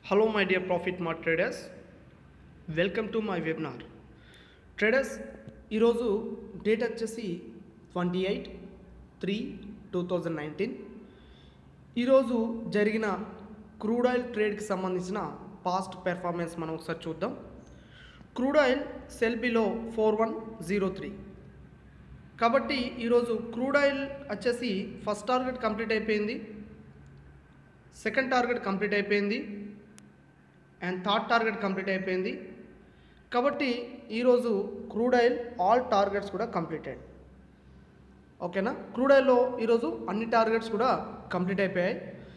Hello, my dear Profit Mart traders. Welcome to my webinar traders ఈరోజు date వచ్చేసి twenty eight three two thousand nineteen ఈరోజు జరిగిన crude oil ట్రేడ్కి సంబంధించిన past performance మనం ఒకసారి చూద్దాం క్రూడ్ ఆయిల్ సెల్బీలో ఫోర్ వన్ జీరో త్రీ కాబట్టి ఈరోజు క్రూడ్ ఆయిల్ వచ్చేసి ఫస్ట్ టార్గెట్ కంప్లీట్ అయిపోయింది సెకండ్ టార్గెట్ కంప్లీట్ అయిపోయింది అండ్ థర్డ్ టార్గెట్ కంప్లీట్ అయిపోయింది కాబట్టి ఈరోజు క్రూడ్ ఆయిల్ ఆల్ టార్గెట్స్ కూడా కంప్లీటెడ్ ఓకేనా క్రూడ్ ఆయిల్లో ఈరోజు అన్ని టార్గెట్స్ కూడా కంప్లీట్ అయిపోయాయి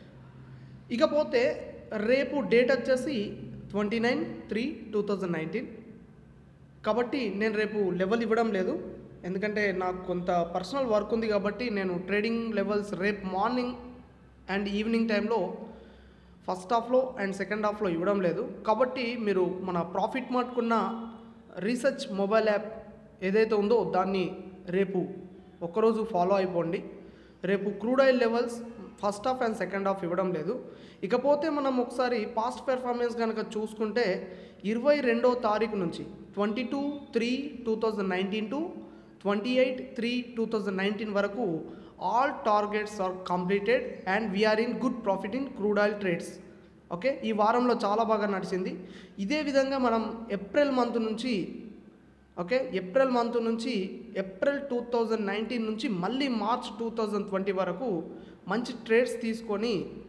ఇకపోతే రేపు డేట్ వచ్చేసి twenty nine three two thousand nineteen కాబట్టి నేను రేపు లెవెల్ ఇవ్వడం లేదు ఎందుకంటే నాకు కొంత పర్సనల్ వర్క్ ఉంది కాబట్టి నేను ట్రేడింగ్ లెవెల్స్ రేపు మార్నింగ్ అండ్ ఈవినింగ్ టైంలో ఫస్ట్ హాఫ్లో అండ్ సెకండ్ హాఫ్లో ఇవ్వడం లేదు కాబట్టి మీరు మన ప్రాఫిట్ మార్ట్కున్న రీసెర్చ్ మొబైల్ యాప్ ఏదైతే ఉందో దాన్ని రేపు ఒక్కరోజు ఫాలో అయిపోండి రేపు crude oil levels first half and second half ఇవ్వడం లేదు ఇకపోతే మనం ఒకసారి పాస్ట్ పెర్ఫార్మెన్స్ కనుక చూసుకుంటే ఇరవై రెండో తారీఖు నుంచి twenty two three two thousand nineteen to twenty eight three two thousand nineteen వరకు all targets are completed and we are in good profit in crude oil trades okay ఈ వారంలో చాలా బాగా నడిచింది ఇదే విధంగా మనం ఏప్రిల్ మంత్ నుంచి ఓకే ఏప్రిల్ మంత్ నుంచి ఏప్రిల్ టూ థౌజండ్ నైన్టీన్ నుంచి మళ్ళీ మార్చ్ టూ థౌజండ్ ట్వంటీ వరకు మంచి ట్రేడ్స్ తీసుకొని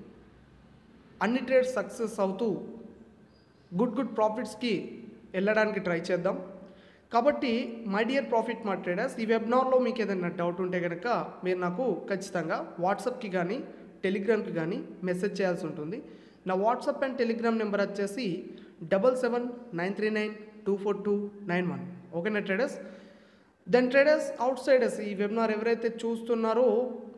అన్ని ట్రేడ్స్ సక్సెస్ అవుతూ గుడ్ గుడ్ ప్రాఫిట్స్కి వెళ్ళడానికి ట్రై చేద్దాం కాబట్టి మై డియర్ ప్రాఫిట్ మా ట్రేడర్స్ ఈ వెబినార్లో మీకు ఏదైనా డౌట్ ఉంటే కనుక మీరు నాకు ఖచ్చితంగా వాట్సాప్కి కానీ టెలిగ్రామ్కి కానీ మెసేజ్ చేయాల్సి ఉంటుంది నా వాట్సాప్ అండ్ టెలిగ్రామ్ నెంబర్ వచ్చేసి double seven nine three nine two four two nine one ఓకేనా traders then traders outsiders ఈ వెబినార్ ఎవరైతే చూస్తున్నారో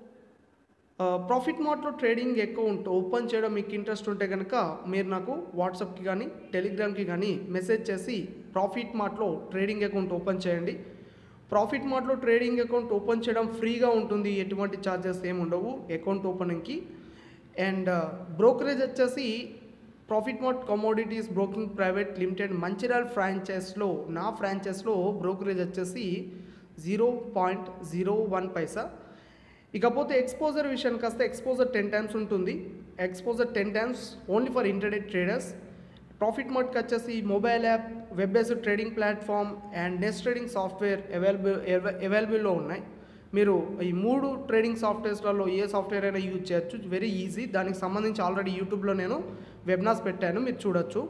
ప్రాఫిట్ మార్ట్లో ట్రేడింగ్ అకౌంట్ ఓపెన్ చేయడం మీకు ఇంట్రెస్ట్ ఉంటే కనుక మీరు నాకు వాట్సాప్కి కానీ టెలిగ్రామ్కి కానీ మెసేజ్ చేసి ప్రాఫిట్ మార్ట్లో ట్రేడింగ్ అకౌంట్ ఓపెన్ చేయండి ప్రాఫిట్ మార్ట్లో ట్రేడింగ్ అకౌంట్ ఓపెన్ చేయడం ఫ్రీగా ఉంటుంది ఎటువంటి ఛార్జెస్ ఏమి ఉండవు అకౌంట్ ఓపెనింగ్కి అండ్ బ్రోకరేజ్ వచ్చేసి Profit Mart commodities broking private limited Mancherial ఫ్రాంచైజ్లో నా ఫ్రాంచైజ్లో బ్రోకరేజ్ వచ్చేసి zero point zero one paisa ఇకపోతే ఎక్స్పోజర్ విషయానికి వస్తే ఎక్స్పోజర్ టెన్ టైమ్స్ ఉంటుంది exposure ten times only for internet traders Profit మార్ట్కి వచ్చేసి mobile app web based trading platform and next trading software available అవైలబుల్లో ఉన్నాయి మీరు ఈ మూడు ట్రేడింగ్ సాఫ్ట్వేర్స్లలో ఏ సాఫ్ట్వేర్ అయినా యూజ్ చేయొచ్చు వెరీ ఈజీ దానికి సంబంధించి ఆల్రెడీ యూట్యూబ్లో నేను వెబ్నార్స్ పెట్టాను మీరు చూడొచ్చు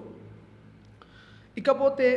ఇకపోతే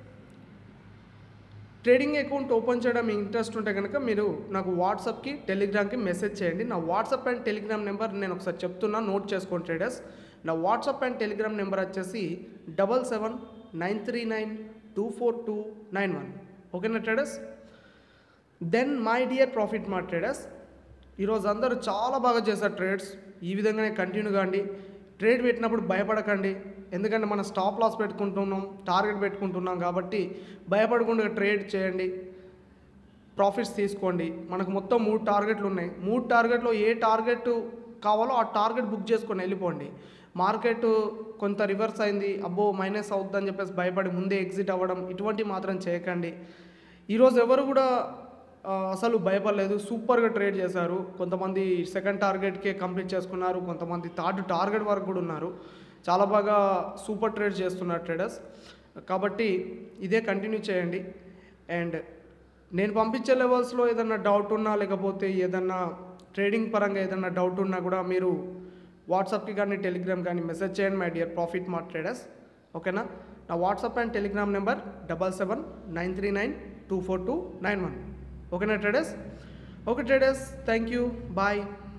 ట్రేడింగ్ అకౌంట్ ఓపెన్ చేయడం మీ ఇంట్రెస్ట్ ఉంటే కనుక మీరు నాకు వాట్సాప్కి టెలిగ్రామ్కి మెసేజ్ చేయండి నా వాట్సాప్ అండ్ టెలిగ్రామ్ నెంబర్ నేను ఒకసారి చెప్తున్నా నోట్ చేసుకోండి ట్రేడర్స్ నా వాట్సాప్ అండ్ టెలిగ్రామ్ నెంబర్ వచ్చేసి double seven nine three nine two four two nine one ఓకేనా traders then my dear Profit మా ట్రేడర్స్ ఈరోజు అందరూ చాలా బాగా చేశారు ట్రేడ్స్ ఈ విధంగానే కంటిన్యూ కాండి ట్రేడ్ పెట్టినప్పుడు భయపడకండి ఎందుకంటే మనం స్టాప్ లాస్ పెట్టుకుంటున్నాం టార్గెట్ పెట్టుకుంటున్నాం కాబట్టి భయపడకుండా ట్రేడ్ చేయండి ప్రాఫిట్స్ తీసుకోండి మనకు మొత్తం మూడు టార్గెట్లు ఉన్నాయి మూడు టార్గెట్లో ఏ టార్గెట్ కావాలో ఆ టార్గెట్ బుక్ చేసుకొని వెళ్ళిపోండి మార్కెట్ కొంత రివర్స్ అయింది అబ్బో మైనస్ అవుతుందని చెప్పేసి భయపడి ముందే ఎగ్జిట్ అవ్వడం ఇటువంటి మాత్రం చేయకండి ఈరోజు ఎవరు కూడా ఆ, అసలు భయపడలేదు సూపర్గా ట్రేడ్ చేశారు కొంతమంది సెకండ్ టార్గెట్కే కంప్లీట్ చేసుకున్నారు కొంతమంది థర్డ్ టార్గెట్ వరకు కూడా ఉన్నారు చాలా బాగా సూపర్ ట్రేడ్ చేస్తున్నారు ట్రేడర్స్ కాబట్టి ఇదే కంటిన్యూ చేయండి అండ్ నేను పంపించే లెవెల్స్లో ఏదన్నా డౌట్ ఉన్నా లేకపోతే ఏదన్నా ట్రేడింగ్ పరంగా ఏదన్నా డౌట్ ఉన్నా కూడా మీరు వాట్సాప్కి కానీ టెలిగ్రామ్ కానీ మెసేజ్ చేయండి my dear Profit Mart traders ఓకేనా నా WhatsApp and Telegram number double seven nine three nine two four two nine one ఓకేనా traders okay traders thank you bye